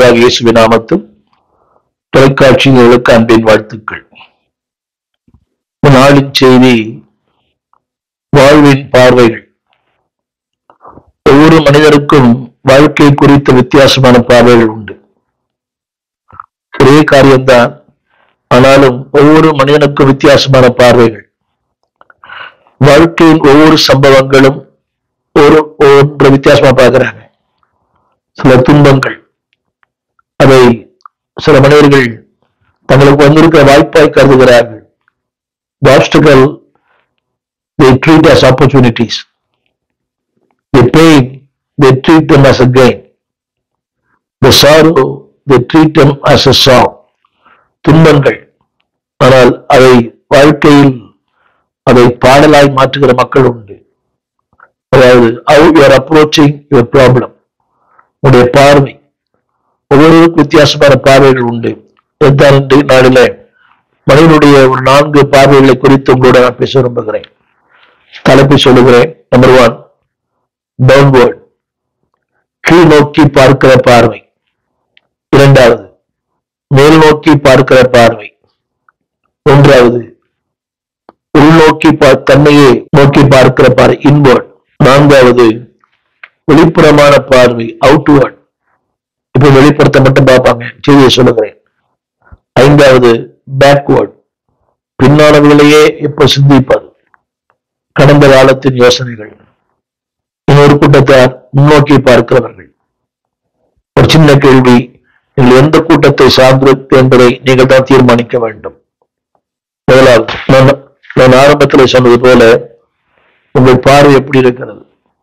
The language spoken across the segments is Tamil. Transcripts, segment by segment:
கர்த்தராகிய இயேசுவின் நாமத்தில் தொலைக்காட்சிகளுக்கு அன்பின் வாழ்த்துக்கள் இந்த நாளின் செய்தி வாழ்வின் பார்வைகள் ஒவ்வொரு மனிதருக்கும் வாழ்க்கை குறித்த வித்தியாசமான பார்வைகள் உண்டு ஒரே காரியம்தான் ஆனாலும் ஒவ்வொரு மனிதனுக்கும் வித்தியாசமான பார்வைகள் வாழ்க்கையின் ஒவ்வொரு சம்பவங்களும் ஒரு ஒன்று வித்தியாசமா பார்க்கறாங்க சில துன்பங்கள் அதை சில மனிதர்கள் தங்களுக்கு வந்திருக்கிற வாய்ப்பாய் கருதுகிறார்கள் The obstacle they treat as opportunities. The pain they treat them as a gain. The sorrow they treat them as a song. துன்பங்கள் ஆனால் அதை வாழ்க்கையில் அதை பாடலாய் மாற்றுகிற மக்கள் உண்டு அதாவது how you are approaching your problem உடைய பார்வை ஒவ்வொருவருக்கும் வித்தியாசமான பார்வைகள் உண்டு இதுதான் இன்று நாளில மனிதனுடைய ஒரு நான்கு பார்வைகளை குறித்து உங்களோட நான் பேச விரும்புகிறேன் தலைப்பை சொல்லுகிறேன் நம்பர் ஒன் டவுன்வர்ட் கீழ் நோக்கி பார்க்கிற பார்வை இரண்டாவது மேல் நோக்கி பார்க்கிற பார்வை மூன்றாவது உள்நோக்கி பார் தன்னையே நோக்கி பார்க்கிற பார்வை இன்வர்ட் நான்காவது வெளிப்புறமான பார்வை அவுட்வர்ட் இப்ப வெளிப்புறத்தை மட்டும் பார்ப்பாங்க செய்தியை சொல்லுகிறேன் ஐந்தாவது பேக்வர்ட் பின்னானவர்களையே இப்ப சிந்திப்பது கடந்த காலத்தின் யோசனைகள் இன்னொரு கூட்டத்தார் முன்னோக்கி பார்க்கிறவர்கள் ஒரு சின்ன கேள்வி நீங்கள் எந்த கூட்டத்தை சார்ந்திருக்கு என்பதை நீங்கள் தான் தீர்மானிக்க வேண்டும் முதலாவது நான் நான் ஆரம்பத்தில் சொன்னது போல உங்கள் பார்வை எப்படி இருக்கிறது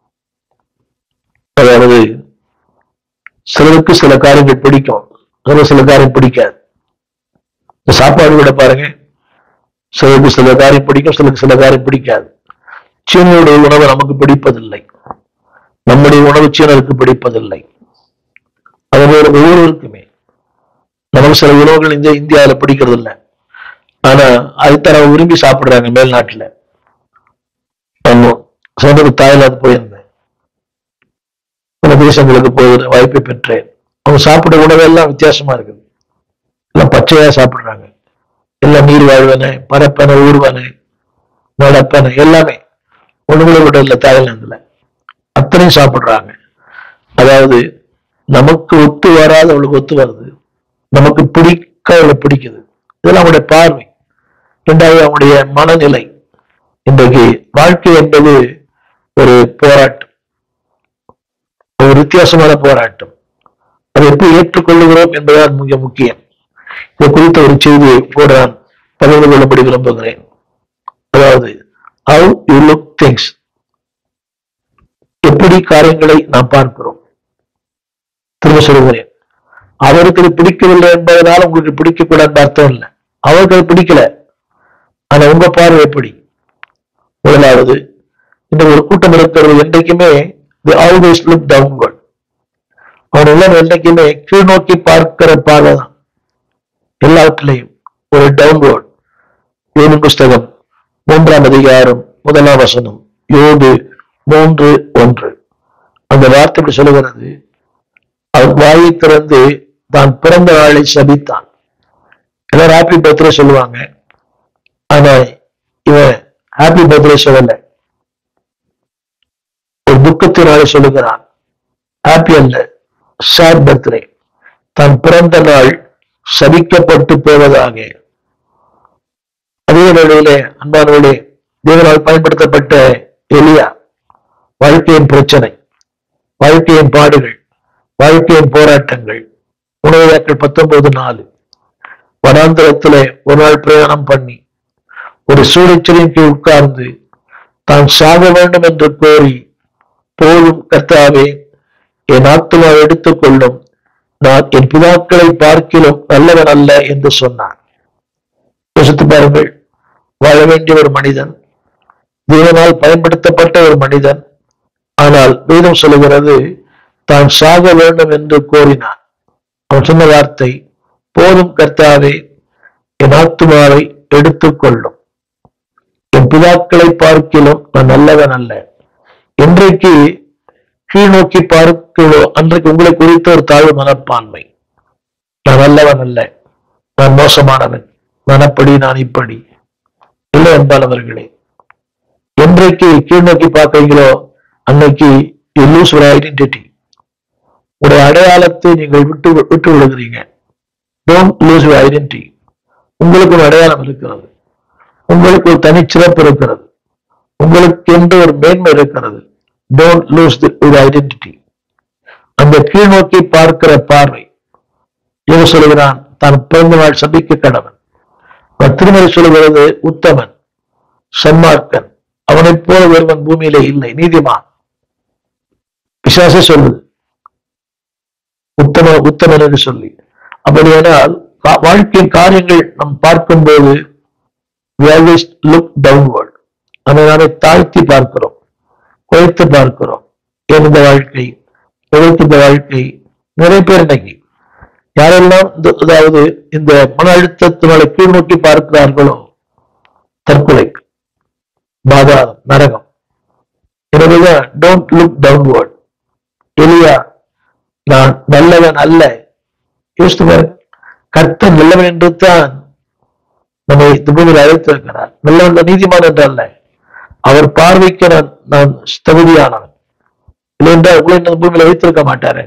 அதாவது சிலருக்கு சில காரியங்கள் பிடிக்கும் சில சில காரியம் பிடிக்காது இந்த சாப்பாடு கூட பாருங்க சிலருக்கு சில காரியம் பிடிக்கும் சிலருக்கு சில காரியம் பிடிக்காது சீனனுடைய உணவு நமக்கு பிடிப்பதில்லை நம்முடைய உணவு சீனருக்கு பிடிப்பதில்லை அதுபோல ஒவ்வொருவருக்குமே நமக்கு சில உணவுகள் இந்த இந்தியாவில் பிடிக்கிறது இல்லை ஆனா அதுதான் அவங்க விரும்பி சாப்பிடுறாங்க மேல்நாட்டுல ஆமா சொந்த தாய்லாந்து போயிருந்தேன் பல தேசங்களுக்கு போகிற வாய்ப்பை பெற்றேன் அவங்க சாப்பிட உணவெல்லாம் வித்தியாசமா இருக்குது எல்லாம் பச்சையா சாப்பிடுறாங்க எல்லாம் நீர் வாழ்வன பரப்பன ஊர்வன நடப்பன எல்லாமே ஒண்ணுகளை விட இல்லை தாய்லாந்துல அத்தனையும் சாப்பிடுறாங்க அதாவது நமக்கு ஒத்து வராத அவளுக்கு ஒத்து வருது நமக்கு பிடிக்க அவளுக்கு பிடிக்குது இதெல்லாம் அவங்களுடைய பார்வை இரண்டாவது அவங்களுடைய மனநிலை இன்றைக்கு வாழ்க்கை என்பது ஒரு போராட்டம் ஒரு வித்தியாசமான போராட்டம் அதை எப்படி ஏற்றுக்கொள்ளுகிறோம் என்பதுதான் மிக முக்கியம் இது குறித்த ஒரு செய்தியை கூட நான் பகிர்ந்து கொள்ளும்படி விரும்புகிறேன் அதாவது ஹவு யூ லுக் திங்ஸ் எப்படி காரியங்களை நாம் பார்க்கிறோம் திரும்ப சொல்லுகிறேன் அவருக்கு இது பிடிக்கவில்லை என்பதனால உங்களுக்கு பிடிக்கக்கூடாது அர்த்தம் இல்லை அவருக்கு அது பிடிக்கல ஆனா உங்க பார்வை எப்படி முதலாவது இந்த ஒரு கூட்டம் இருக்கிறது என்றைக்குமே ஆல்வேஸ் லுக் டவுன்வர்ட் அவன் எல்லாம் என்றைக்குமே கீழ் நோக்கி பார்க்கிற பார்வை தான் எல்லாவற்றிலையும் ஒரு டவுன்வர்ட் யோனு புஸ்தகம் மூன்றாம் அதிகாரம் முதலாம் வசனம் யோபு மூன்று ஒன்று அந்த வார்த்தை இப்படி சொல்லுகிறது அவன் வாயை திறந்து தான் பிறந்த நாளை சபித்தான் எல்லாரும் ஹாப்பி பர்த்டே சொல்லுவாங்க ஆனா இவன் ஹாப்பி பர்த்டே சொல்லல ஒரு துக்கத்தினாலே சொல்லுகிறான் ஹாப்பி அல்ல சேட் பர்த்டே தன் பிறந்த நாள் சபிக்கப்பட்டு போவதாக அதே வேளையிலே அன்பானவர்களே தேவனால் பயன்படுத்தப்பட்ட எலியா வாழ்க்கையின் பிரச்சனை வாழ்க்கையின் பாடுகள் வாழ்க்கையின் போராட்டங்கள் உணவுயாக்கள் பத்தொன்பது நாலு வனாந்திரத்திலே ஒரு நாள் பிரயாணம் பண்ணி ஒரு சூழச்சலின் கீழ் உட்கார்ந்து தான் சாக வேண்டும் என்று கோரி போதும் கர்த்தாவே என் ஆத்மா எடுத்துக் கொள்ளும் நான் என் பிதாக்களை பார்க்கிலும் நல்லவன் அல்ல என்று சொன்னான் யோசித்து பாருங்கள் வாழ வேண்டிய ஒரு மனிதன் தேவனால் பயன்படுத்தப்பட்ட ஒரு மனிதன் ஆனால் வேதம் சொல்லுகிறது தான் சாக வேண்டும் என்று கோரினான் அவன் சொன்ன வார்த்தை போதும் கர்த்தாவே என் ஆத்துமாவை எடுத்துக்கொள்ளும் என் பிதாக்களை பார்க்கிலும் நான் நல்லவன் அல்ல இன்றைக்கு கீழ் நோக்கி பார்க்கிறோ அன்றைக்கு உங்களை குறித்த ஒரு தாழ்வு மனப்பான்மை நான் நல்லவன் அல்ல நான் மோசமானவன் நான் அப்படி நான் இப்படி இல்லை என்பாளவர்களே என்றைக்கு கீழ் நோக்கி பார்க்கறீங்களோ அன்னைக்கு you lose your ஐடென்டிட்டி உடைய அடையாளத்தை நீங்கள் விட்டு விட்டு விடுகிறீங்க டோன்ட் லூஸ் யுவர் ஐடென்டிட்டி உங்களுக்கு ஒரு அடையாளம் இருக்கிறது உங்களுக்கு ஒரு தனிச்சிறப்பு இருக்கிறது உங்களுக்கு என்று ஒரு மேன்மை இருக்கிறது டோன்ட் லூஸ் யுவர் ஐடென்டிட்டி அந்த கீழ் நோக்கி பார்க்கிற பார்வை எது சொல்கிறான் தான் பிறந்த நாள் சபிக்க கடவன் அவர் திருமலை சொல்கிறது உத்தமன் சன்மார்க்கன் அவனைப் போல ஒருவன் பூமியிலே இல்லை நீதிமான் பிசாசே சொல்லுது உத்தம உத்தமன் என்று சொல்லி அப்படியானால் கா- வாழ்க்கையின் காரியங்கள் நாம் பார்க்கும்போது we always look downward நம்ம நாமே தாழ்த்தி பார்க்கிறோம் குறைத்து பார்க்கிறோம் ஏன் இந்த வாழ்க்கை எதற்கு இந்த வாழ்க்கை நிறைய பேர் இன்னைக்கு யாரெல்லாம் இந்த அதாவது இந்த மன அழுத்தத்தினால கீழ் நோக்கி பார்க்கிறார்களோ தற்கொலை பாதாளம் நரகம் எனவேதான் டோன்ட் லுக் டவுன்வர்ட் எலியா நான் நல்லவன் அல்ல யோசித்து பாருங்க கர்த்தன் நல்லவன் என்று தான் நம்மை இந்த பூமியில் அழைத்திருக்கிறார் நல்லவன் நீதிமான் என்று அல்ல அவர் பார்வைக்கு நான் நான் தகுதியானவன் இல்லை என்றால் உங்களை இந்த பூமியில வைத்திருக்க மாட்டாரு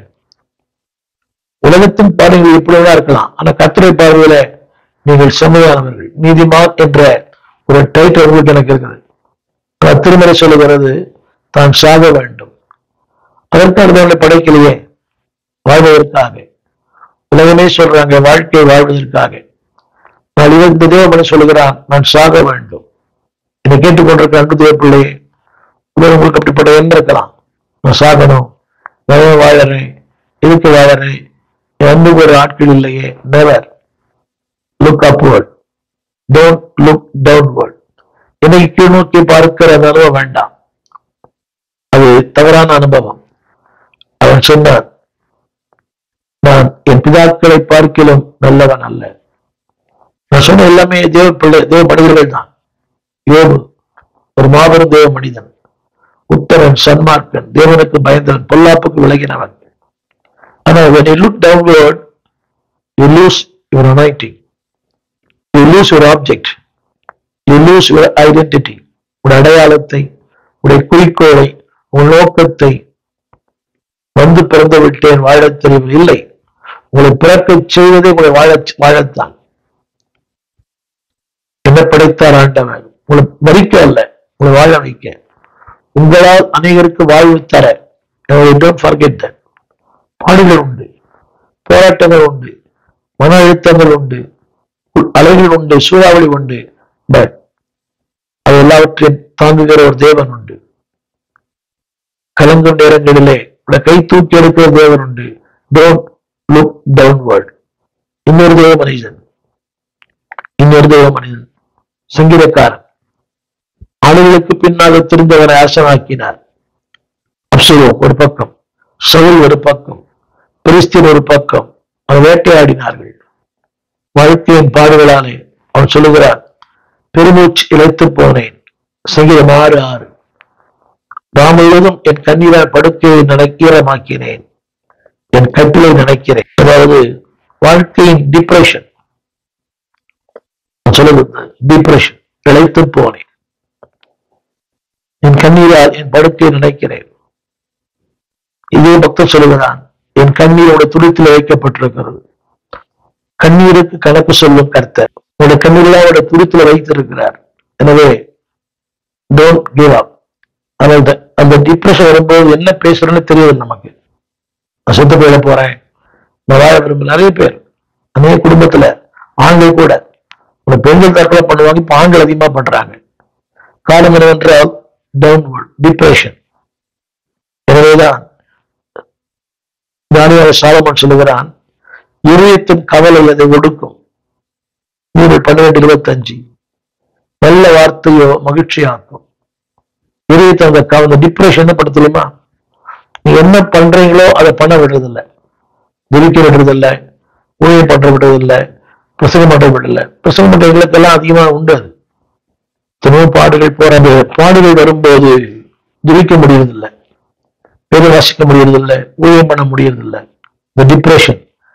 உலகத்தின் பார்வையில் எப்படி வேணா இருக்கலாம் ஆனா கர்த்தரை பார்வையில நீங்கள் செம்மையானவர்கள் நீதிமான் என்ற ஒரு டைட்டில் உங்களுக்கு எனக்கு இருக்குது ஆனா திருமலை சொல்லுகிறது தான் சாக வேண்டும் அதற்காக நம்மளை படைக்கலையே வாழ்வதற்காக உலகமே சொல்றாங்க வாழ்க்கை வாழ்வதற்காக நான் இவன் இந்த தேவமனை சொல்லுகிறான் நான் சாக வேண்டும் என்னை கேட்டுக்கொண்டிருக்க அன்பு தேவ பிள்ளையே இவர் உங்களுக்கு அப்படிப்பட்ட எண்ணம் இருக்கலாம் நான் சாகணும் நான் ஏன் வாழறேன் எதுக்கு வாழறேன் என் அன்புக்கு ஒரு ஆட்கள் இல்லையே never look upward don't look downward என்னை கீழ் நோக்கி பார்க்கிற அந்த அனுபவம் வேண்டாம் அது தவறான அனுபவம் அவன் சொன்னான் நான் என் பிதாக்களை பார்க்கிலும் நல்லவன் அல்ல நான் சொன்ன எல்லாமே தேவ பிள்ளை தேவ மனிதர்கள் தான் யோபு ஒரு மாபெரும் தேவ மனிதன் உத்தரன் சன்மார்க்கன் தேவனுக்கு பயந்தவன் பொல்லாப்புக்கு விலகினவன் ஆனா when you look downward you lose your anointing you lose your object you lose your identity உடைய அடையாளத்தை உடைய குறிக்கோளை உன் நோக்கத்தை வந்து பிறந்து விட்டேன் வாழத் தெரியவில்லை இல்லை உங்களை பிறக்கச் செய்வதே உங்களை வாழ வாழத்தான் என்ன படைத்தார் ஆண்டவன் உங்களை மறிக்க அல்ல உங்களை வாழ வைக்க உங்களால் அநேகருக்கு வாழ்வு தர டோன்ட் ஃபர்கெட் தட் பாடுகள் உண்டு போராட்டங்கள் உண்டு மன அழுத்தங்கள் உண்டு உ- அலைகள் உண்டு சூறாவளி உண்டு பட் அது எல்லாவற்றையும் தாங்குகிற ஒரு தேவன் உண்டு கலங்கும் நேரங்களிலே உங்களை கை தூக்கி எடுக்கிற தேவன் உண்டு டோன்ட் லுக் டவுன்வர்ட் இன்னொரு தேவ மனிதன் இன்னொரு தேவ மனிதன் சங்கீதக்காரன் ஆளுகளுக்கு பின்னாக திருந்தவரை ஆசனாக்கினார் அப்சலோம் ஒரு பக்கம் சவுல் ஒரு பக்கம் பெரிஸ்தீன் ஒரு பக்கம் அவன் வேட்டையாடினார்கள் வாழ்க்கையின் பாடுகளாலே அவன் சொல்லுகிறான் பெருமூச்சு இழைத்து போனேன் சங்கீதம் ஆறு ஆறு நான் முழுவதும் என் கண்ணீரால் படுக்கையை நனக்கீரமாக்கினேன் என் கட்டிலை நினைக்கிறேன் அதாவது வாழ்க்கையின் டிப்ரெஷன் சொல்லுது டிப்ரெஷன் இழைத்து போனேன் என் கண்ணீரால் என் படுக்கையை நினைக்கிறேன் இதே பக்தர் சொல்லுகிறான் என் கண்ணீர் உடைய துடித்தில் வைக்கப்பட்டிருக்கிறது கண்ணீருக்கு கணக்கு சொல்லும் கர்த்தர் உடைய கண்ணீரெல்லாம் உடைய துடித்துல வைத்திருக்கிறார் எனவே டோன்ட் கிவ் அப் அந்த அந்த டிப்ரெஷன் வரும்போது என்ன பேசுறேன்னு தெரியாது நமக்கு நான் செத்து போயிட போறேன் நான் வாழ விரும்ப நிறைய பேர் அநேக குடும்பத்துல ஆண்கள் கூட ஒரு பெண்கள் தற்கொலை பண்ணுவாங்க இப்ப ஆண்கள் அதிகமா பண்றாங்க காரணம் என்னவென்றால் டவுன்வர்ட் டிப்ரெஷன் எனவேதான் ஞானியாக சாலமன் சொல்லுகிறான் இதயத்தின் கவலை அதை ஒடுக்கும் நூறு பன்னிரெண்டு இருபத்தஞ்சு நல்ல வார்த்தையோ மகிழ்ச்சியாக்கும் இதயத்தை அந்த க- அந்த டிப்ரெஷன் என்ன பண்ண தெரியுமா நீ என்ன பண்றீங்களோ அதை பண்ண விடுறதில்ல துரிக்க விடுறதில்ல ஊழியம் பண்ற விடுறதில்ல பிரசங்கம் பண்ற விடல பிரசங்கம் பண்றவங்களுக்கெல்லாம் அதிகமா உண்டு அது எத்தனையோ பாடுகள் போற அந்த பாடுகள் வரும்போது துரிக்க முடியறதில்ல வேத வாசிக்க முடியறதில்ல ஊழியம் பண்ண முடியறதில்ல இந்த டிப்ரெஷன்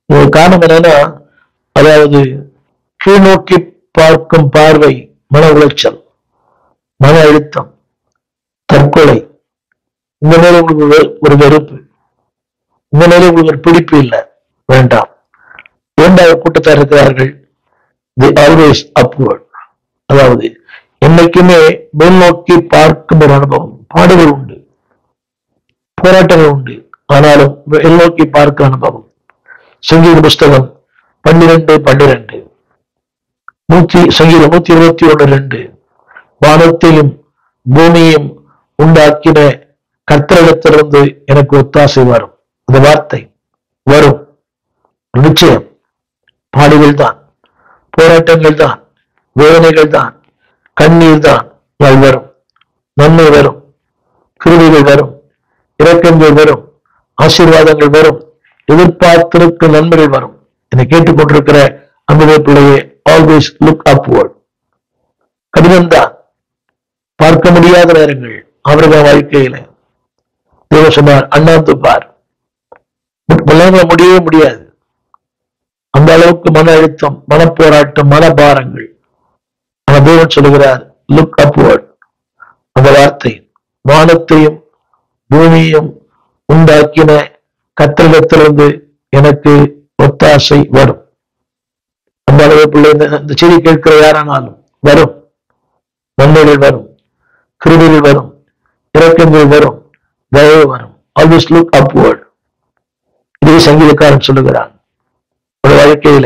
இது காரணம் என்னன்னா அதாவது கீழ்நோக்கி பார்க்கும் பார்வை மன உளைச்சல் மன அழுத்தம் தற்கொலை உங்க மேல உங்களுக்கு ஒரு வெ- ஒரு வெறுப்பு உங்க மேல உங்களுக்கு ஒரு பிடிப்பு இல்லை வேண்டாம் இரண்டாவது கூட்டத்தார் இருக்கிறார்கள் தி ஆல்வேஸ் அப்வர்ட் அதாவது என்னைக்குமே மேல் நோக்கி பார்க்கும் ஒரு அனுபவம் பாடுகள் உண்டு போராட்டங்கள் உண்டு ஆனாலும் மேல் நோக்கி பார்க்கிற அனுபவம் சங்கீத புஸ்தகம் பன்னிரண்டு பன்னிரண்டு நூத்தி சங்கீதம் நூத்தி இருபத்தி ஒண்ணு ரெண்டு வானத்தையும் பூமியையும் உண்டாக்கின கர்த்தரிடத்திலிருந்து எனக்கு ஒத்தாசை வரும் அந்த வார்த்தை வரும் நிச்சயம் பாடுகள் தான் போராட்டங்கள் தான் வேதனைகள் தான் கண்ணீர் தான் நாள் வரும் நன்மை வரும் கிருவிகள் வரும் இரக்கங்கள் வரும் ஆசீர்வாதங்கள் வரும் எதிர்பார்த்திருக்கும் நன்மைகள் வரும் என்னை கேட்டுக்கொண்டிருக்கிற அன்புடைய பிள்ளையே ஆல்வேஸ் லுக் அப்வர்ட் கடினம் தான் பார்க்க முடியாத நேரங்கள் அவர்கள் வாழ்க்கையில தேவ சொன்னார் அண்ணாந்து பார் உலகங்கள முடியவே முடியாது அந்த அளவுக்கு மன அழுத்தம் மனப்போராட்டம் மனபாரங்கள் ஆனா தேவன் சொல்லுகிறார் லுக் அப்வர்ட் அந்த வார்த்தை வானத்தையும் பூமியையும் உண்டாக்கின கத்திரிடத்திலிருந்து எனக்கு ஒத்தாசை வரும் அந்த அளவு பிள்ளை இந்த இந்த செய்தி கேட்கிற யாரானாலும் வரும் நன்மைகள் வரும் கிருமிகள் வரும் இரக்கங்கள் வரும் தயவு வரும் ஆல்வேஸ் லுக் அப்வர்ட் இதே சங்கீதக்காரன் சொல்லுகிறான் ஒரு வாழ்க்கையில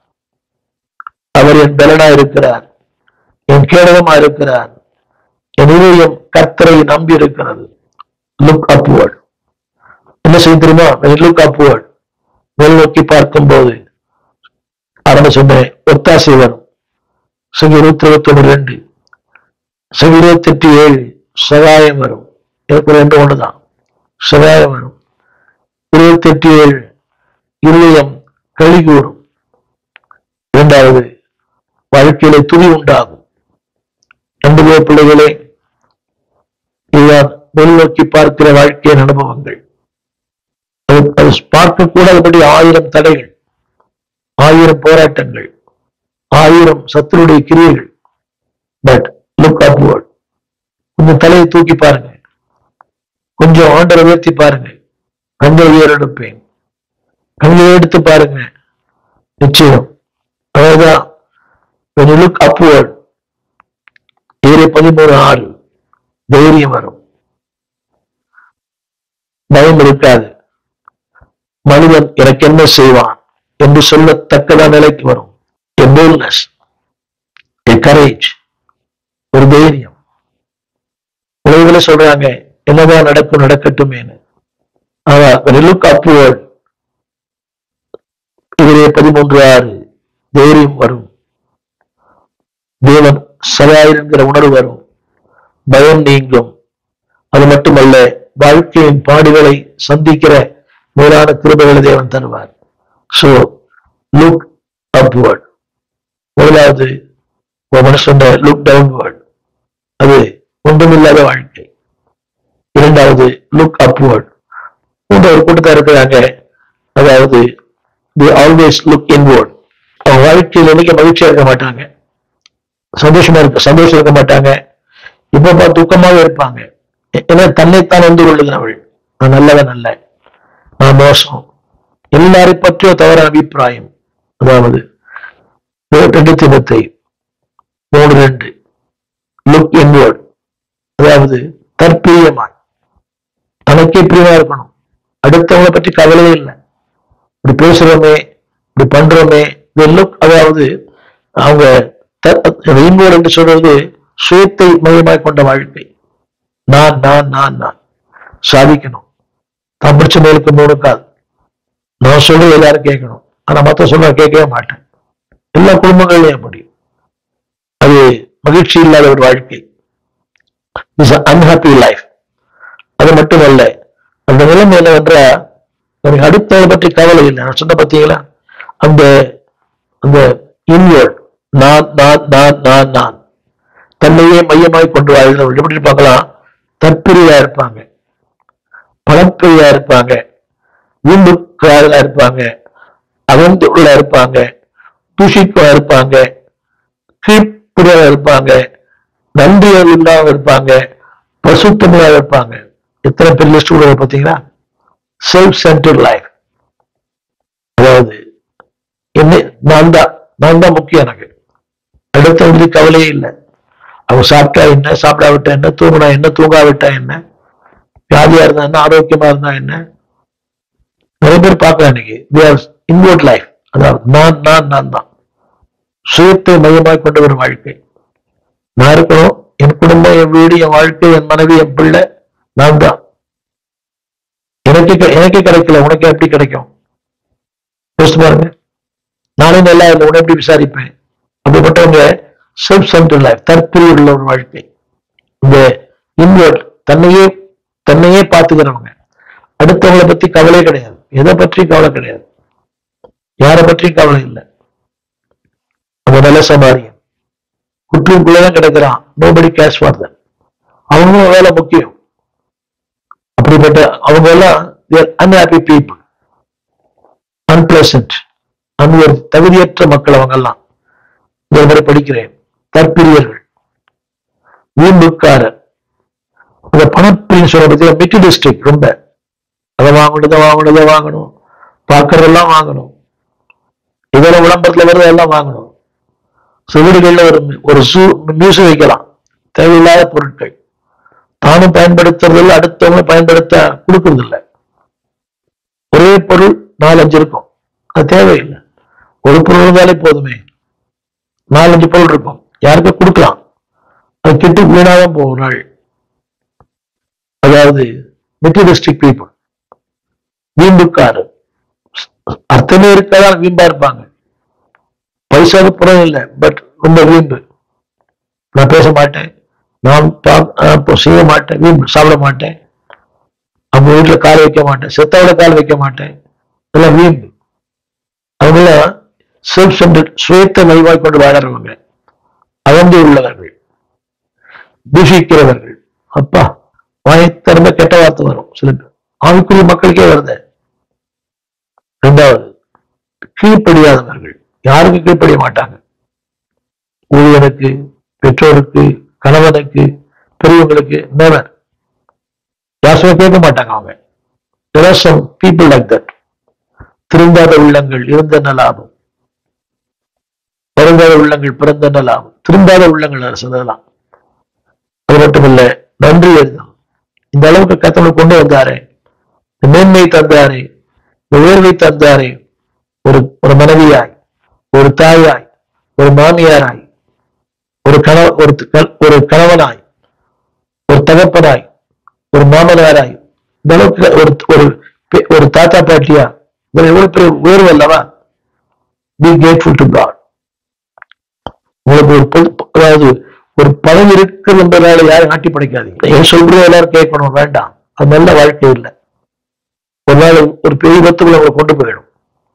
அவர் என் பலனா இருக்கிறார் என் கேடகமா இருக்கிறார் என் இதயம் கர்த்தரை நம்பி இருக்கிறது லுக் அப்வர்ட் என்ன செய்ய தெரியுமா லுக் அப்வர்ட் மேல் நோக்கி பார்க்கும் போது ஆரம்ப சொன்னேன் ஒத்தாசை வரும் சங்க இருபத்தி இருபத்தி ஒன்று ரெண்டு சங்க இருபத்தி எட்டு ஏழு சகாயம் வரும் எனக்கு ரெண்டு ஒண்ணுதான் சகாயம் வரும் இருபத்தி எட்டு ஏழு இருதயம் களி கூறும் இரண்டாவது வாழ்க்கையிலே துதி உண்டாகும் அன்புடைய பிள்ளைகளே இதுதான் மேல் நோக்கி பார்க்கிற வாழ்க்கையின் அனுபவங்கள் அது அது பார்க்க கூடாதபடி ஆயிரம் தடைகள் ஆயிரம் போராட்டங்கள் ஆயிரம் சத்துருடைய கிரியைகள் பட் லுக் அப்வர்ட் கொஞ்சம் தலையை தூக்கி பாருங்க கொஞ்சம் ஆண்டரை உயர்த்தி பாருங்க கண்களை உயரெடுப்பேன் கண்களை எடுத்து பாருங்க நிச்சயம் அதான் when you look upward ஏழு பதிமூணு ஆறு தைரியம் வரும் பயம் இருக்காது மனிதன் எனக்கு என்ன செய்வான் என்று சொல்லத்தக்கதான நிலைக்கு வரும் a boldness a courage ஒரு தைரியம் உலகில சொல்றாங்க என்னதான் நடக்கும் நடக்கட்டுமேனு ஆனா when you look upward இதிலே பதிமூன்று ஆறு தைரியம் வரும் தேவன் சகாயிருங்கிற உணர்வு வரும் பயம் நீங்கும் அது மட்டுமல்ல வாழ்க்கையின் பாடுகளை சந்திக்கிற மேலான கிருபைகளை தேவன் தருவார் சோ லுக் அப்வர்ட் முதலாவது ஒரு மனுஷன் லுக் டவுன்வர்ட் அது ஒன்றுமில்லாத வாழ்க்கை இரண்டாவது லுக் அப்வர்ட் மூன்றாவது கூட்டத்தார் இருக்கிறாங்க அதாவது தி ஆல்வேஸ் லுக் இன்வர்ட் அவங்க வாழ்க்கையில் என்னைக்கு மகிழ்ச்சியா இருக்க மாட்டாங்க சந்தோஷமா இருக்க சந்தோஷம் இருக்க மாட்டாங்க இப்ப பார்த்து துக்கமாவே இருப்பாங்க ஏ- ஏன்னா தன்னைத்தான் வந்து கொள்ளுகிறவள் நான் நல்லவன் அல்ல நான் மோசம் எல்லாரை பற்றியோ தவறான அபிப்பிராயம் அதாவது ரெண்டு தினத்தை மூணு ரெண்டு லுக் இன்வர்ட் அதாவது தற்பிரியமாய் தனக்கே பிரியமா இருக்கணும் அடுத்தவங்களை பற்றி கவலையே இல்லை இப்படி பேசுறோமே இப்படி பண்றோமே இந்த லுக் அதாவது அவங்க இன்வர்ட் என்று சொல்றது சுயத்தை மையமாய் கொண்ட வாழ்க்கை நான் நான் நான் நான் சாதிக்கணும் தான் பிடிச்ச மேலுக்கு மூணு கால் நான் சொல்றது எல்லாரும் கேட்கணும் ஆனா மத்த சொல்ல கேட்கவே மாட்டேன் எல்லா குடும்பங்கள்லயும் அப்படி அது மகிழ்ச்சி இல்லாத ஒரு வாழ்க்கை இஸ் அன்ஹாப்பி லைஃப் அது மட்டுமல்ல அந்த நிலைமை என்னவென்றா எனக்கு அடுத்தவளை பற்றி கவலை இல்லை நான் சொன்ன பார்த்தீங்களா அந்த அந்த இன்வர்ட் நான் நான் நான் நான் நான் தன்னையே மையமாய் கொண்டு வாழ்கிறவர்கள் எப்படி இருப்பாங்களா தற்பிரியா இருப்பாங்க பணப்பிரியா இருப்பாங்க வீம்புக்காரர்களா இருப்பாங்க அகந்துள்ள இருப்பாங்க தூஷிக்கா இருப்பாங்க கீழ்ப்புறா இருப்பாங்க நன்றி இல்லாம இருப்பாங்க பசுத்தமிழா இருப்பாங்க எத்தனை பேர் லிஸ்ட் கூட பார்த்தீங்களா செல்ஃப் சென்டர் லைஃப் அதாவது என்ன நான் தான் நான் தான் முக்கியம் எனக்கு அடுத்தவங்களுக்கு கவலையே இல்லை அவங்க சாப்பிட்டா என்ன சாப்பிடாவிட்டா என்ன தூங்கினா என்ன தூங்காவிட்டா என்ன வியாதியா இருந்தா என்ன ஆரோக்கியமா இருந்தா என்ன நிறைய பேர் பார்க்கலாம் இன்னைக்கு இன்வர்ட் லைஃப் அதாவது நான் நான் நான் தான் சுயத்தை மையமாய் கொண்ட ஒரு வாழ்க்கை நான் இருக்கணும் என் குடும்பம் என் வீடு என் வாழ்க்கை என் மனைவி என் பிள்ளை நான் தான் எனக்கு கி- எனக்கே கிடைக்கல உனக்கு எப்படி கிடைக்கும் யோசிச்சு பாருங்க நானே நல்லா இல்லை உன்னை எப்படி விசாரிப்பேன் அப்படிப்பட்டவங்க செல்ஃப் சென்டர் லைஃப் தற்பிரி உள்ள ஒரு வாழ்க்கை இந்த இன்வர்ட் தன்னையே தன்னையே பார்த்துக்கிறவங்க அடுத்தவங்களை பத்தி கவலை கிடையாது எதை பற்றி கவலை கிடையாது யாரை பற்றியும் கவலை இல்லை அவங்க நல்ல சமாரியம் குற்றியுக்குள்ளதான் கிடக்கிறான் நோபடி கேஷ் ஃபார் தட் அவங்களும் வேலை முக்கியம் அப்படிப்பட்ட அவங்க எல்லாம் அன்ஹாப்பி பீப்புள் அன்பிளசன்ட் அன்வர் தகுதியற்ற மக்கள் அவங்க எல்லாம் இந்த முறை படிக்கிறேன் தற்பிரியர்கள் வீம்புக்காரர் இந்த பணப்பிரின்னு சொல்ற பத்தி மெட்டீரியலிஸ்டிக் ரொம்ப அதை வாங்கணும் இதை வாங்கணும் இதை வாங்கணும் பார்க்கறதெல்லாம் வாங்கணும் இதெல்லாம் விளம்பரத்துல வருது எல்லாம் வாங்கணும் சுவடுகள்ல ஒரு ஒரு சூ மியூசியம் வைக்கலாம் தேவையில்லாத பொருட்கள் தானும் பயன்படுத்துறது இல்லை அடுத்தவங்க பயன்படுத்த கொடுக்கறது இல்லை ஒரே பொருள் நாலஞ்சு இருக்கும் அது தேவையில்லை ஒரு பொருள் இருந்தாலே போதுமே நாலஞ்சு பொருள் இருக்கும் யாருக்கா கொடுக்கலாம் அது கெட்டு வீணாதான் போகும் நாள் அதாவது மெட்டீரியலிஸ்டிக் பீப்புள் வீம்புக்காரர் அர்த்தமே இருக்காதான் வீம்பா இருப்பாங்க பைசாவுக்கு புறம் இல்லை பட் ரொம்ப வீம்பு நான் பேச மாட்டேன் நான் பா- நான் இப்போ செய்ய மாட்டேன் வீம்பு சாப்பிட மாட்டேன் அவங்க வீட்டுல கால் வைக்க மாட்டேன் செத்தோட கால் வைக்க மாட்டேன் இதெல்லாம் வீம்பு அவங்கள செல்ஃப் சென்டர் சுயத்தை மைவாய் கொண்டு வாழறவங்க அகந்து உள்ளவர்கள் தூஷிக்கிறவர்கள் அப்பா வாயை திறந்த கெட்ட வார்த்தை வரும் சில பேர் ஆவிக்குரிய மக்களுக்கே வருது ரெண்டாவது கீழ்ப்படியாதவர்கள் யாருக்கும் கீழ்ப்படிய மாட்டாங்க ஊழியனுக்கு பெற்றோருக்கு கணவனுக்கு பெரியவங்களுக்கு never யார் சொல்ல கேட்க மாட்டாங்க அவங்க there are some people like that திருந்தாத உள்ளங்கள் இருந்த நலாபம் பிறந்தாத உள்ளங்கள் பிறந்த நலாபம் திருந்தாத உள்ளங்கள் சிலதெல்லாம் அது மட்டுமல்ல நன்றி எழுதம் இந்த அளவுக்கு கத்தவனை கொண்டு வந்தாரே இந்த மேன்மை தந்தாரே இந்த உயர்வை தந்தாரே ஒரு ஒரு மனைவியாய் ஒரு தாயாய் ஒரு மாமியாராய் ஒரு கணவ ஒரு த- ஒரு கணவனாய் ஒரு தகப்பனாய் ஒரு மாமனாராய் இந்த அளவுக்கு ஒரு ஒரு பெ- ஒரு தாத்தா பாட்டியா இது எவ்வளவு பெரிய உயர்வு அல்லவா பி கேட்ஃபுல் டு காட் உங்களுக்கு ஒரு பொது- அதாவது ஒரு பதவி இருக்குது என்பதனால யாரும் ஆட்டி படைக்காதீங்க என் சொல்றது எல்லாரும் கேட்கணும் வேண்டாம் அது நல்ல வாழ்க்கை இல்லை ஒரு நாள் ஒரு பெரிய விபத்துக்குள்ள உங்களை கொண்டு போயிடும்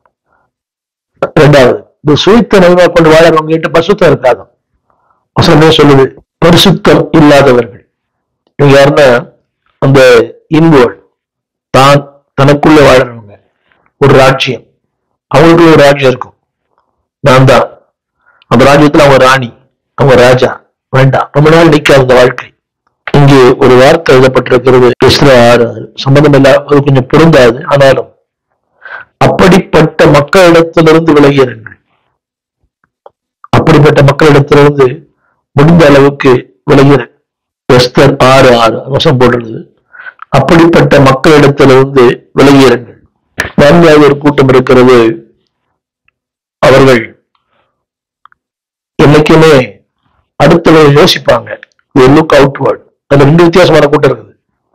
ரெண்டாவது இந்த சுயத்தை நன்மை கொண்டு வாழறவங்க கிட்ட பசுத்தம் இருக்காது வசனமே சொல்லுது பரிசுத்தம் இல்லாதவர்கள் இவங்க யாருன்னா அந்த இன்வோல் தான் தனக்குள்ள வாழறவங்க ஒரு ராஜ்யம் அவங்களுக்குள்ள ஒரு ராஜ்யம் இருக்கும் நான் தான் அந்த ராஜ்யத்துல அவங்க ராணி அவங்க ராஜா வேண்டாம் ரொம்ப நாள் நிக்காது அந்த வாழ்க்கை இங்கே ஒரு வார்த்தை எழுதப்பட்டிருக்கிறது எஸ்ரா ஆறு ஆறு. சம்பந்தம் இல்ல அது கொஞ்சம் பொருந்தாது ஆனாலும் அப்படிப்பட்ட மக்களிடத்திலிருந்து விலகியிருங்கள் அப்படிப்பட்ட மக்களிடத்திலிருந்து முடிந்த அளவுக்கு விலகிற எஸ்தர் ஆறு ஆறு வசம் போடுறது அப்படிப்பட்ட மக்களிடத்திலிருந்து விலகியிருங்கள் நான்காவது ஒரு கூட்டம் இருக்கிறது அவர்கள் என்னைக்குமே அடுத்தவர்கள் யோசிப்பாங்க லுக் அவுட்வர்ட் அதுல ரெண்டு வித்தியாசமான கூட்டம் இருக்குது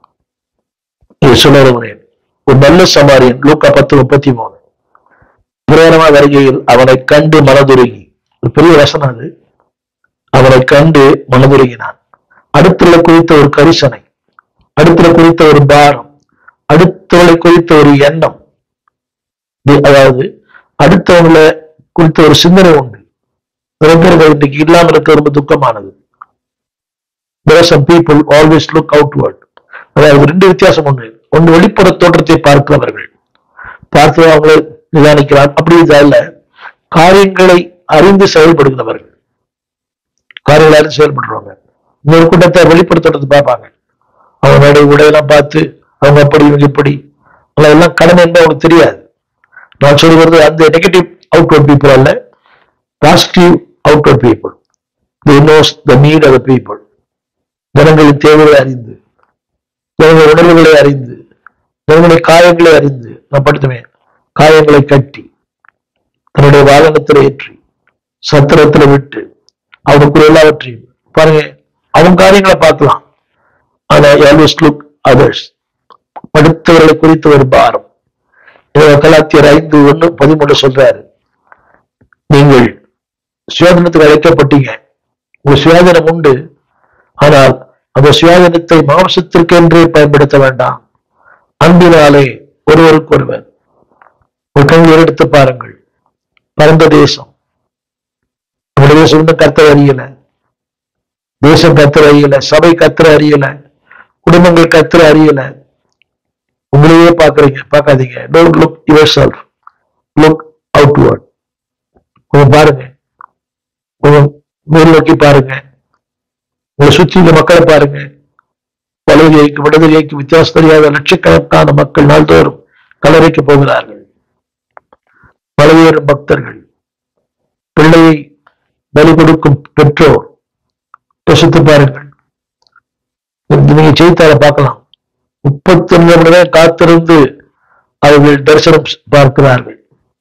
இது சொல்லுறேன் ஒரு நல்ல சமாரியன் லூக்கா பத்து முப்பத்தி மூணு பிரேரமா வருகையில் அவனை கண்டு மனதுருகி ஒரு பெரிய வசனம் அது அவனை கண்டு மனதுருகினான் அடுத்துள்ள குறித்த ஒரு கரிசனை அடுத்துள்ள குறித்த ஒரு பாரம் அடுத்தவளை குறித்த ஒரு எண்ணம் இது அதாவது அடுத்தவங்களை குறித்த ஒரு சிந்தனை உண்டு நிறைய பேருக்கு இன்னைக்கு இல்லாம இருக்க ரொம்ப துக்கமானது there are some people always look outward அதாவது ரெண்டு வித்தியாசம் ஒண்ணு ஒன்று வெளிப்புற தோற்றத்தை பார்க்கிறவர்கள் பார்த்து அவங்களை நிதானிக்கிறான் அப்படி அல்ல காரியங்களை அறிந்து செயல்படுகிறவர்கள் காரியங்களை அறிந்து செயல்படுறவங்க இன்னொரு கூட்டத்தை வெளிப்படுத்துறது பார்ப்பாங்க அவங்க நடை உடையெல்லாம் பார்த்து அவங்க அப்படி இவங்க இப்படி அவங்க எல்லாம் கடமை என்பது அவங்களுக்கு தெரியாது நான் சொல்லுவது அந்த நெகட்டிவ் அவுட்வர்ட் பீப்புள் அல்ல positive outward people they knows the need of the people ஜனங்களின் தேவைகளை அறிந்து ஜனங்கள் உணர்வுகளை அறிந்து ஜனங்களுடைய காயங்களை அறிந்து நான் படித்தமே காயங்களை கட்டி தன்னுடைய வாகனத்தில் ஏற்றி சத்திரத்துல விட்டு அவனுக்குள்ள எல்லாவற்றையும் பாருங்க அவன் காரியங்களை பார்க்கலாம் ஆனா ஆல்வேஸ் லுக் அதர்ஸ் படுத்தவர்களை குறித்து ஒரு பாரம் இவங்க கலாத்தியர் ஐந்து ஒண்ணு பதிமூணு சொல்றாரு நீங்கள் சுயாதனத்துக்கு அழைக்கப்பட்டீங்க உங்க சுயாதனம் உண்டு ஆனால் அந்த சுயாதனத்தை மாம்சத்திற்கென்றே பயன்படுத்த வேண்டாம் அன்பினாலே ஒருவருக்கொருவர் ஒரு கண்கள் எடுத்து பாருங்கள் பரந்த தேசம் நம்முடைய தேசம் இன்னும் கர்த்தர் அறியல தேசம் கர்த்தர் அறியல சபை கர்த்தர் அறியல குடும்பங்கள் கர்த்தர் அறியல உங்களையே பாக்குறீங்க பார்க்காதீங்க don't look yourself look outward கொஞ்சம் பாருங்க கொஞ்சம் மேல் நோக்கி பாருங்க உங்களை சுற்றி இந்த மக்களை பாருங்க வலதுகைக்கு விடுதலைக்கு வித்தியாசம் தெரியாத லட்சக்கணக்கான மக்கள் நாள்தோறும் கல்லறைக்கு போகிறார்கள் பலவேறும் பக்தர்கள் பிள்ளையை பலி கொடுக்கும் பெற்றோர் யோசித்து பாருங்கள் இது நீங்க செய்தித்தாள பார்க்கலாம் முப்பத்தி ஒன்பது மணி நேரம் காத்திருந்து அவர்கள் தரிசனம் பார்க்கிறார்கள்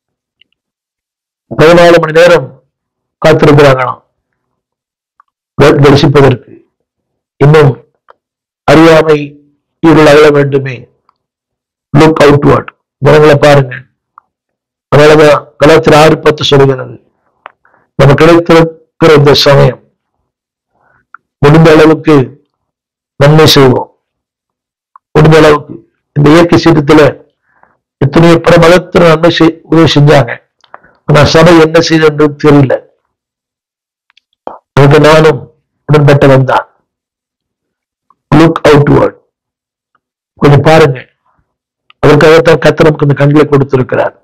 பதினாலு மணி நேரம் காத்திருக்கிறாங்களாம் த- தரிசிப்பதற்கு இன்னும் அறியாமை இருள் அகல வேண்டுமே லுக் அவுட்வர்ட் ஜனங்களை பாருங்க அதனாலதான் கலாச்சார ஆறு பத்து சொல்கிறது நம்ம கிடைத்திருக்கிற இந்த சமயம் முடிந்த அளவுக்கு நன்மை செய்வோம் முடிந்த அளவுக்கு இந்த இயற்கை சீற்றத்துல எத்தனையோ பிற மதத்தினர் நன்மை செய் உதவி செஞ்சாங்க ஆனா சபை என்ன செய்தது தெரியல அதுக்கு நானும் உடன்பட்டவன் தான் லுக் அவுட்வர்ட் கொஞ்சம் பாருங்க அதற்காகத்தான் கர்த்தர் நமக்கு இந்த கண்களை கொடுத்திருக்கிறார்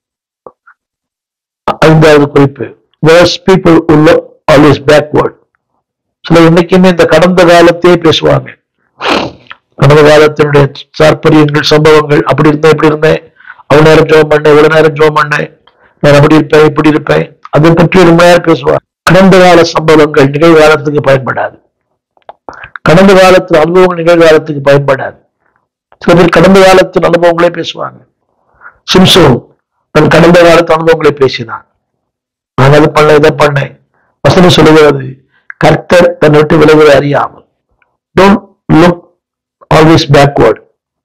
ஐந்தாவது குறிப்பு வேர்ஸ் பீப்புள் உள்ள ஆல்வேஸ் பேக்வர்ட் சில இன்னைக்குமே இந்த கடந்த காலத்தையே பேசுவாங்க கடந்த காலத்தினுடைய சார்பரியங்கள் சம்பவங்கள் அப்படி இருந்தேன் இப்படி இருந்தேன் அவ்வளவு நேரம் ஜோம் பண்ணேன் இவ்வளவு நேரம் ஜோம் பண்ணேன் நான் அப்படி இருப்பேன் இப்படி இருப்பேன் அதை பற்றி ரொம்ப நேரம் பேசுவாங்க கடந்த கால சம்பவங்கள் நிகழ்காலத்துக்கு பயன்படாது கடந்த காலத்து அனுபவங்கள் நிகழ்காலத்துக்கு பயன்படாது சில பேர் கடந்த காலத்தின் அனுபவங்களே பேசுவாங்க சிம்சோன் தன் கடந்த காலத்து அனுபவங்களை பேசினான் நான் அதை பண்ண இதை பண்ணேன் வசனம் சொல்லுகிறது கர்த்தர் தன்னை விட்டு விலகுவதை அறியாமல் டோன்ட் லுக் ஆல்வேஸ் பேக்வர்ட்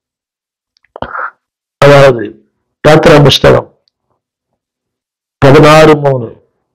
அதாவது யாத்திரா புஸ்தகம் பதினாறு மூணு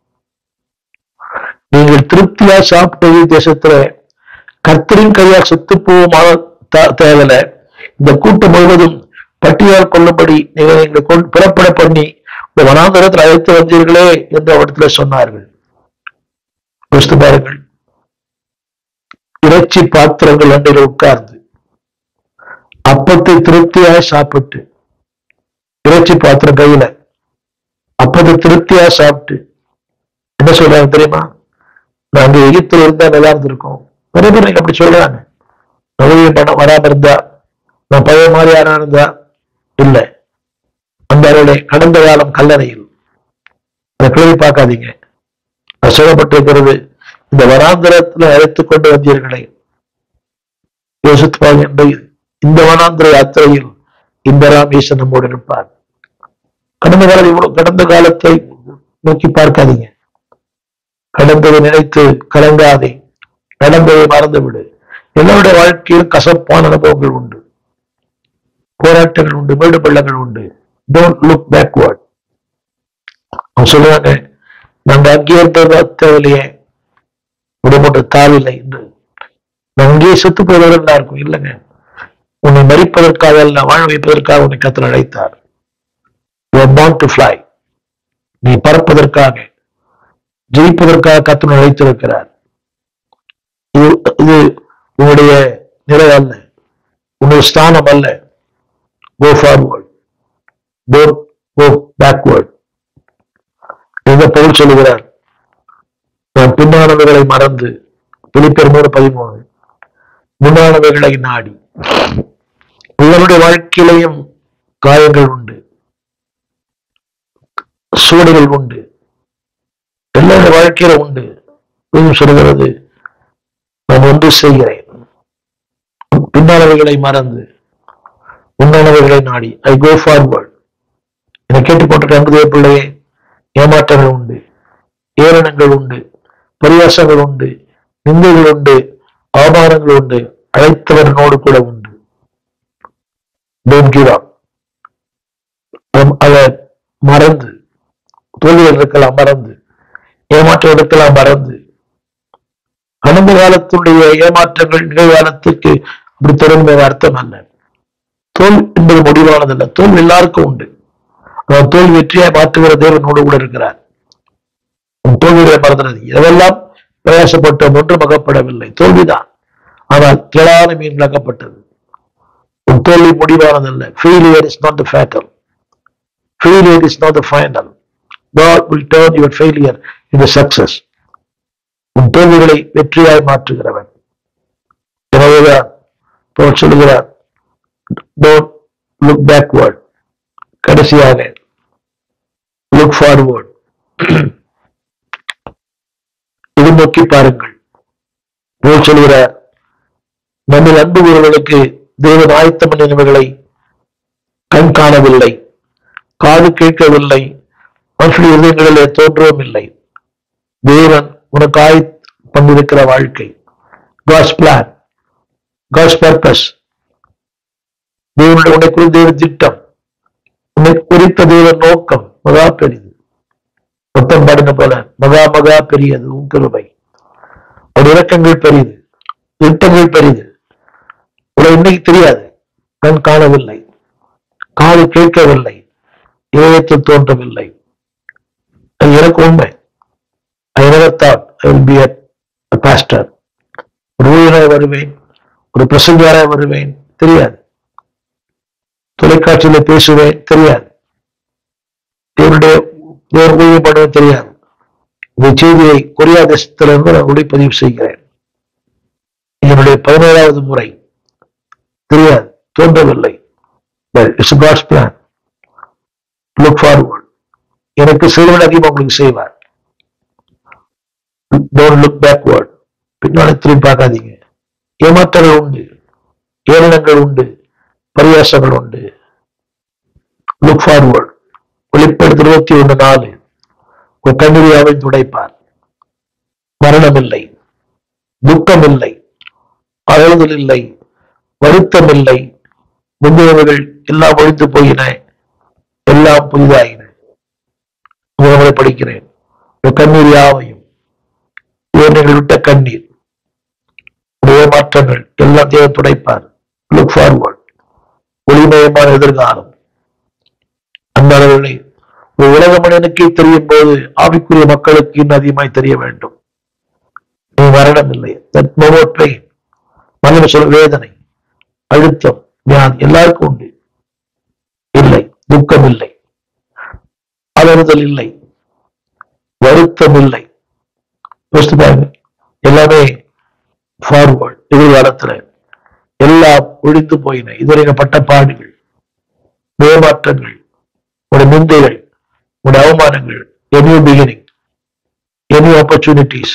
நீங்கள் திருப்தியா சாப்பிட்டது தேசத்துல கர்த்தரின் கையால் செத்து போவோமான தேவையில்ல இந்த கூட்டம் முழுவதும் பட்டியால் கொள்ளும்படி நீங்கள் எங்களை கொண்டு புறப்பட பண்ணி இந்த வனாந்தரத்தில் அழைத்து வந்தீர்களே என்று அவரிடத்துல சொன்னார்கள் யோசித்து பாருங்கள் இறைச்சி பாத்திரங்கள் அன்றையில் உட்கார்ந்து அப்பத்தை திருப்தியாய் சாப்பிட்டு இறைச்சி பாத்திரம் கையில அப்பத்தை திருப்தியா சாப்பிட்டு என்ன சொல்றாங்க தெரியுமா நாங்க எகிப்துல இருந்தா நல்லா இருந்திருக்கோம் நிறைய பேர் நீங்க அப்படி சொல்றாங்க நுழைவு பண்ண வராம இருந்தா நான் பழைய மாதிரி யாரா இருந்தா இல்ல அந்த அவருடைய கடந்த காலம் கல்லறையில் அதை கிளவி பார்க்காதீங்க அது சொல்லப்பட்டிருக்கிறது இந்த வனாந்திரத்துல அழைத்து கொண்டு வந்தீர்களே யோசித்து பாருங்க இந்த- இந்த வனாந்திர யாத்திரையில் இந்த ராமேசன் நம்மோடு இருப்பார் கடந்த காலம் இவ்வளவு கடந்த காலத்தை நோக்கி பார்க்காதீங்க கடந்ததை நினைத்து கலங்காதே நடந்ததை மறந்து விடு என்னுடைய வாழ்க்கையில் கசப்பான அனுபவங்கள் உண்டு போராட்டங்கள் உண்டு மேடு பள்ளங்கள் உண்டு டோன்ட் லுக் பேக்வர்ட் அவங்க சொல்லுவாங்க நாங்க அங்கே இருந்ததா தேவையில்லையே உடம்புட்ட தாவில்லை என்று நான் அங்கேயே செத்து போவதற்கு இருக்கும் இல்லைங்க உன்னை மறிப்பதற்காக அல்ல வாழ வைப்பதற்காக உன்னை கத்தர் அழைத்தார் You are born to fly நீ பறப்பதற்காக ஜெயிப்பதற்காக கத்தர் உன்னை அழைத்திருக்கிறார் இது இது உன்னுடைய நிலை அல்ல உன்னுடைய ஸ்தானம் அல்ல go forward don't go backward இந்த பவுல் சொல்லுகிறார் நான் பின்னானவைகளை மறந்து பிலிப்பியர் மூணு பதிமூணு முன்னானவைகளை நாடி உங்களுடைய வாழ்க்கையிலையும் காயங்கள் உண்டு சூடுகள் உண்டு எல்லாருடைய வாழ்க்கையில உண்டு இதுவும் சொல்கிறது நான் ஒன்று செய்கிறேன் பின்னானவைகளை மறந்து முன்னானவைகளை நாடி ஐ கோ ஃபார்வர்ட் என்னை கேட்டுக்கொண்டிருக்க அன்புதே பிள்ளையே ஏமாற்றங்கள் உண்டு ஏளனங்கள் உண்டு பரியாசங்கள் உண்டு நிந்தைகள் உண்டு அவமானங்கள் உண்டு அழைத்தவரனோடு கூட உண்டு Don't give up. அத- அதை மறந்து தோல்விகள் இருக்கலாம் மறந்து ஏமாற்றம் இருக்கலாம் மறந்து கடந்த காலத்துடைய ஏமாற்றங்கள் நிகழ்காலத்துக்கு அப்படி தொடரும் அர்த்தம் அல்ல தோல் என்பது முடிவானதல்ல தோல்வி எல்லாருக்கும் உண்டு ஆனால் தோல்வி வெற்றியை மாற்றுகிற தேவனோடு கூட இருக்கிறார் உன் தோல்விகளை மறந்துறது எதெல்லாம் பிரயாசப்பட்டோம் ஒன்றும் அகப்படவில்லை தோல்விதான் ஆனால் திரளான மீன் அகப்பட்டது உன் தோல்வி முடிவானதல்ல failure is not the fatal failure is not the final God will turn your failure into success. உன் தோல்விகளை வெற்றியாய் மாற்றுகிறவன் எனவேதான் பவுல் சொல்லுகிறார் don't look backward கடைசியாக look forward இது நோக்கி பாருங்கள் போல் சொல்கிறார் நம்மில் அன்பு கூறுவதற்கு தேவன் ஆயத்தம் பண்ணினவர்களை கண் காணவில்லை காது கேட்கவில்லை மனுஷனுடைய இதயங்களிலே தோன்றவும் இல்லை தேவன் உனக்கு ஆய் பண்ணிருக்கிற வாழ்க்கை God's plan God's purpose தேவனுடைய உன்னை குறித்த தேவ திட்டம் உன்னை குறித்த தேவ நோக்கம் மகா பெரிது மொத்தம் பாடின போல மகா மகா பெரியது உன் கிருபை அவருடைய இறக்கங்கள் பெரியது திட்டங்கள் பெரியது உனக்கு இன்னைக்கு தெரியாது கண் காணவில்லை காது கேட்கவில்லை இதயத்தில் தோன்றவில்லை அது எனக்கு உண்மை ஐ never thought I will be a, a pastor ஒரு ஊழியராய் வருவேன் ஒரு பிரசங்கியாராய் வருவேன் தெரியாது தொலைக்காட்சியில பேசுவேன் தெரியாது என்னுடைய வேறு ஊழியம் பண்ணுவேன் தெரியாது இந்த செய்தியை கொரியா தேசத்திலிருந்து நான் ஒளிப்பதிவு செய்கிறேன் என்னுடைய பதினேழாவது முறை தெரியாது தோன்றவில்லை it's God's plan look forward எனக்கு செய்வன் அதிகம் உங்களுக்கு செய்வார் டோன்ட் லுக் பேக்வர்ட் பின்னாடி திரும்பி பார்க்காதீங்க ஏமாற்றங்கள் உண்டு ஏளனங்கள் உண்டு பரியாசங்கள் உண்டு லுக் ஃபார்வர்ட் வெளிப்படுத்த இருபத்தி ஒன்று நாலு ஒரு கண்ணீரியாவை துடைப்பார் மரணம் இல்லை துக்கம் இல்லை அழுதல் இல்லை வருத்தம் இல்லை முந்தையவர்கள் எல்லாம் ஒழித்து போயின எல்லாம் புதிதாயின உங்களை படிக்கிறேன் இந்த கண்ணீர் யாவையும் இவர்கள் விட்ட கண்ணீர் உடைய மாற்றங்கள் எல்லாம் தேவன் துடைப்பார் லுக் ஃபார்வர்ட் ஒளிமயமான எதிர்காலம் அந்த அளவிலே ஒரு உலக மனிதனுக்கே தெரியும் போது ஆவிக்குரிய மக்களுக்கு இன்னும் அதிகமாய் தெரிய வேண்டும் நீ மரணம் இல்லை That no more pain. மனிதன் சொல்ல வேதனை அழுத்தம் வியாதி எல்லாருக்கும் உண்டு இல்லை துக்கம் இல்லை அலறுதல் இல்லை வருத்தம் இல்லை யோசித்து பாருங்க எல்லாமே ஃபார்வர்ட் எதிர்காலத்துல எல்லாம் ஒழித்து போயின இதுவரை பட்ட பாடுகள் ஏமாற்றங்கள் உடைய நிந்தைகள் உடைய அவமானங்கள் new beginning new opportunities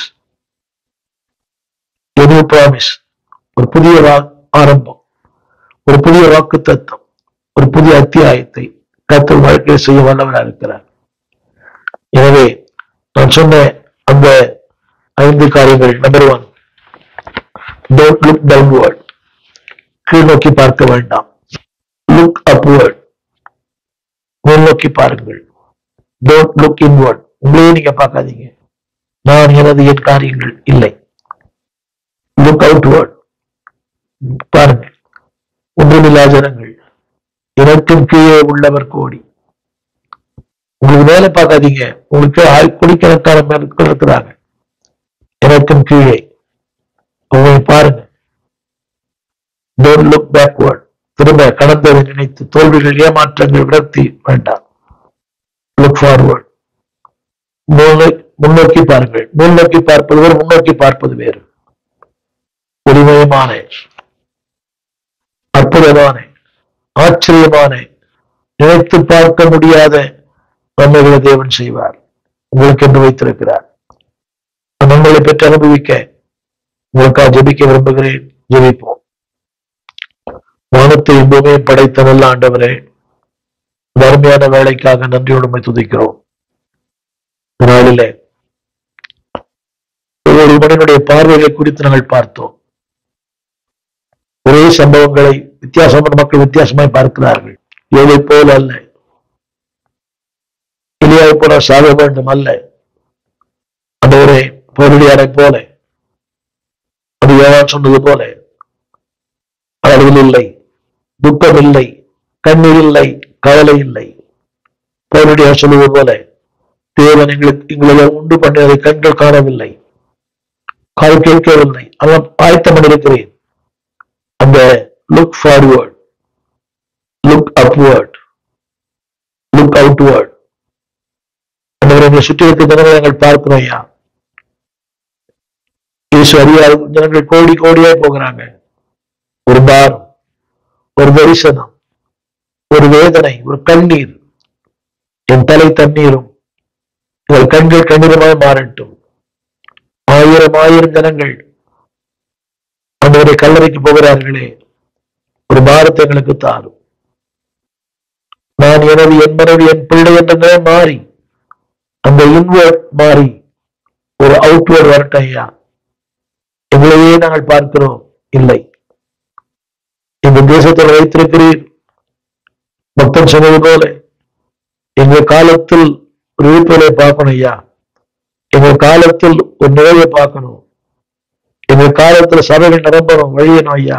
new promise ஒரு புதிய வா- ஆரம்பம் ஒரு புதிய வாக்கு தத்துவம் ஒரு புதிய அத்தியாயத்தை கத்தர் வாழ்க்கையில் செய்ய வல்லவராக இருக்கிறார் எனவே நான் சொன்ன அந்த ஐந்து காரியங்கள் number one don't look downward கீழ் நோக்கி பார்க்க வேண்டாம் லுக் அப்வர்ட் மேல் நோக்கி பாருங்கள் டோன்ட் லுக் இன்வர்ட் உங்களையே நீங்க பார்க்காதீங்க நான் எனது என் காரியங்கள் இல்லை லுக் அவுட்வர்ட் பாருங்கள் ஒன்றுமில்லா ஜனங்கள் எனக்கும் கீழே உள்ளவர் கோடி உங்களுக்கு மேல பார்க்காதீங்க உங்களுக்கு ஆய்- கோடிக்கணக்கான மக்கள் இருக்கிறாங்க எனக்கும் கீழே உங்களை பாருங்க டோன்ட் லுக் பேக்வர்ட் திரும்ப கடந்ததை நினைத்து தோல்விகள் ஏமாற்றங்கள் விரக்தி வேண்டாம் லுக் ஃபார்வர்ட் முன்னோக்கி பாருங்கள் முன்னோக்கி பார்ப்பது வேறு முன்னோக்கி பார்ப்பது வேறு ஒளிமயமான அற்புதமான ஆச்சரியமான நினைத்து பார்க்க முடியாத நன்மைகளை தேவன் செய்வார் உங்களுக்கு என்று வைத்திருக்கிறார் அந்த நன்மைகளை பெற்று அனுபவிக்க உங்களுக்காக ஜெபிக்க விரும்புகிறேன் ஜெபிப்போம் வானத்தை பூமியை படைத்த நல்ல ஆண்டவரே இந்த அருமையான வேலைக்காக நன்றியோடு உம்மை துதிக்கிறோம் இந்த நாளிலே ஒவ்வொரு மனிதனுடைய பார்வைகளை குறித்து நாங்கள் பார்த்தோம் ஒரே சம்பவங்களை வித்தியாசமான மக்கள் வித்தியாசமாய் பார்க்கிறார்கள் ஏழை போல் அல்ல எளியாய் போல சாக வேண்டும் அல்ல அந்த ஒரே பொருளியாரை போல அது யோவான் சொன்னது போல அழுதல் இல்லை துக்கம் இல்லை கண்ணீர் இல்லை கவலை இல்லை பவுலுடைய சொல்லுவது போல தேவன் எங்களுக்கு எங்களை உண்டு பண்ணியதை கண்கள் காணவில்லை கால் கேட்கவில்லை அவன் ஆயத்தம் பண்ணிருக்கிறேன் அந்த look forward look upward look outward எங்களை சுற்றி இருக்க ஜனங்களை நாங்கள் பார்க்கிறோம் ஐயா இயேசு அறியாத ஜனங்கள் கோடி கோடியா போகிறாங்க ஒரு பாரம் ஒரு தரிசனம் ஒரு வேதனை ஒரு கண்ணீர் என் தலை தண்ணீரும் உங்கள் கண்கள் கண்ணீரமாய் மாறட்டும் ஆயிரம் ஆயிரம் ஜனங்கள் அந்த கல்லறைக்கு போகிறார்களே ஒரு பாரத்தை எங்களுக்கு தாரும் நான் எனது என் மனைவி என் பிள்ளை என்ற நிலை மாறி அந்த இன்வர்ட் மாறி ஒரு அவுட்வர்ட் வரட்டும் ஐயா எங்களையே நாங்கள் பார்க்கிறோம் இல்லை இந்த தேசத்தில் வைத்திருக்கிறீர் பக்தன் சொன்னது போல எங்க காலத்தில் ஒரு விழிப்புகளை பார்க்கணும் ஐயா எங்க காலத்தில் ஒரு நிலையை பார்க்கணும் எங்க காலத்துல சபைகள் நிரம்பணும் வழியணும் ஐயா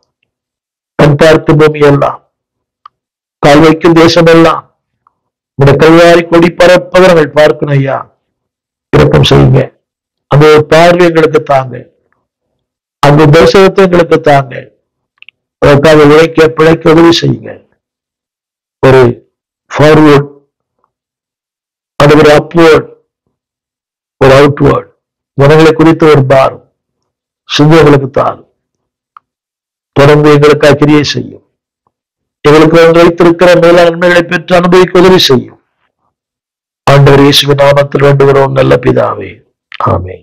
கண் பார்க்கும் பூமி எல்லாம் கால் வைக்கும் தேசம் எல்லாம் இந்த கல்வாரி கொடி பரப்பதை நாங்கள் பார்க்கணும் ஐயா இறக்கம் செய்யுங்க அந்த ஒரு பார்வை எங்களுக்கு தாங்க அந்த தரிசனத்தை எங்களுக்கு தாங்க அதற்காக உழைக்க பிழைக்க உதவி செய்யுங்க ஒரு ஃபார்வர்ட் அது ஒரு அப்வர்ட் ஒரு அவுட்வர்ட் ஜனங்களை குறித்த ஒரு பாரம் சிந்தனைகளுக்கு தான் தொடர்ந்து எங்களுக்காக கிரியை செய்யும் எங்களுக்கு வந்து வைத்திருக்கிற மேலான நன்மைகளை பெற்று அனுபவிக்க உதவி செய்யும் ஆண்டவர் இயேசுவின் நாமத்தில் வேண்டுகிறோம் நல்ல பிதாவே ஆமே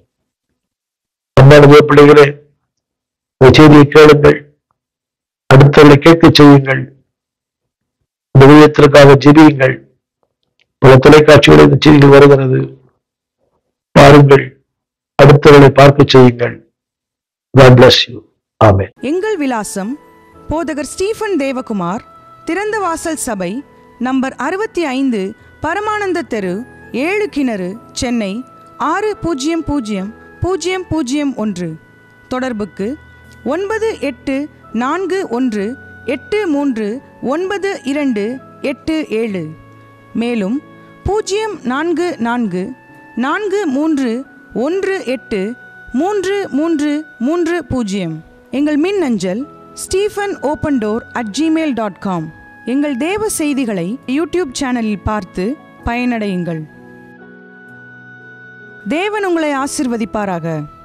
அன்பான பிள்ளைகளே இந்த செய்தியை கேளுங்கள் அடுத்தவர்களை கேட்க செய்யுங்கள் இந்த விதத்திற்காக ஜெபியுங்கள் பல தொலைக்காட்சிகளில் இந்த செய்திகள் வருகிறது பாருங்கள் அடுத்தவர்களை பார்க்க செய்யுங்கள் God bless you. Amen. எங்கள் விலாசம் போதகர் ஸ்டீஃபன் தேவகுமார் திறந்த வாசல் சபை நம்பர் அறுபத்தி ஐந்து பரமானந்த தெரு ஏழு கிணறு சென்னை ஆறு பூஜ்ஜியம் பூஜ்ஜியம் பூஜ்ஜியம் பூஜ்ஜியம் ஒன்று தொடர்புக்கு ஒன்பது எட்டு நான்கு ஒன்று எட்டு மூன்று ஒன்பது இரண்டு எட்டு ஏழு மேலும் பூஜ்ஜியம் நான்கு நான்கு நான்கு மூன்று ஒன்று எட்டு மூன்று மூன்று மூன்று பூஜ்ஜியம் எங்கள் மின் அஞ்சல் Stephen open door at Gmail dot com எங்கள் தேவ செய்திகளை யூடியூப் சேனலில் பார்த்து பயனடையுங்கள் தேவன் உங்களை ஆசிர்வதிப்பாராக